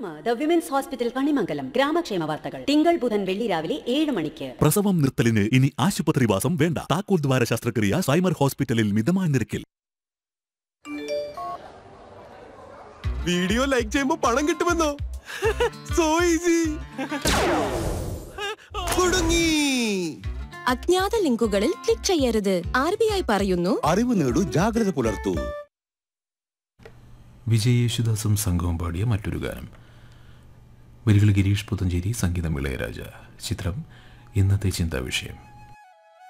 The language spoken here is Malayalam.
Saima the women's hospital Kanimangalam ഗ്രാമക്ഷേമ വാർത്തകൾ തിങ്കൾ ബുധൻ വെള്ളി രാവിലെ ഏഴ് മണിക്ക് പ്രസവം നിർത്തലിന് ഇനി ആശുപത്രിവാസം വേണ്ട താക്കോൽ ദ്വാര ശസ്ത്രക്രിയ സൈമർ ഹോസ്പിറ്റലിൽ മിതമായ നിരക്കിൽ വീഡിയോ ലൈക്ക് ചെയ്യുമ്പോ പണം കിട്ടുമെന്നോ സോ ഈസി കുടുങ്ങി അജ്ഞാത ലിങ്കുകളിൽ ക്ലിക്ക് ചെയ്യരുത് ആർ ബി ഐ പറയുന്നു അറിവ് നേടൂ ജാഗ്രത പുലർത്തൂ വിജയ് യേശുദാസും സംഘവും പാടിയ മറ്റൊരു ഗാനം വരികൾ ഗിരീഷ് പുത്തഞ്ചേരി സംഗീതം ഇളയരാജ ചിത്രം ഇന്നത്തെ ചിന്താ വിഷയം